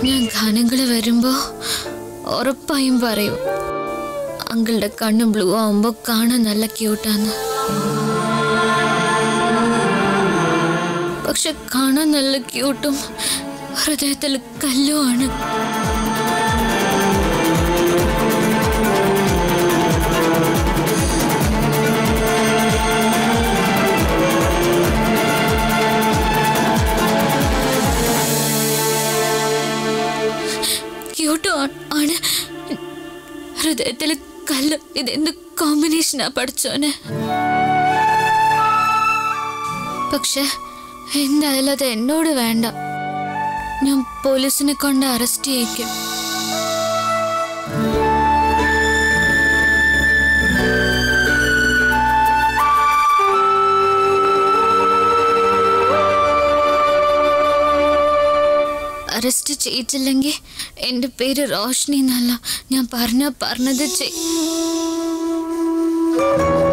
ഞാൻ ഗാനങ്ങൾ വരുമ്പോ ഉറപ്പായും പറയും അങ്കിളുടെ കണ്ണ് ബ്ലൂ ആവുമ്പോ കാണാൻ നല്ല ക്യൂട്ടാന്ന് പക്ഷെ കാണാൻ നല്ല ക്യൂട്ടും ഹൃദയത്തിൽ കല്ലുമാണ് ക്യൂട്ടും ആ- ആണ് ഹൃദയത്തിൽ കല്ല് ഇതെന്ത് കോമ്പിനേഷനാ പഠിച്ചോനെ പക്ഷെ എന്തായാലും അത് എന്നോട് വേണ്ട ഞാൻ പോലീസിനെ കൊണ്ട് അറസ്റ്റ് ചെയ്യിക്കും അറസ്റ്റ് ചെയ്യിച്ചില്ലെങ്കിൽ എൻ്റെ പേര് റോഷ്നി എന്നല്ല ഞാൻ പറഞ്ഞ പറഞ്ഞത് ചെയ്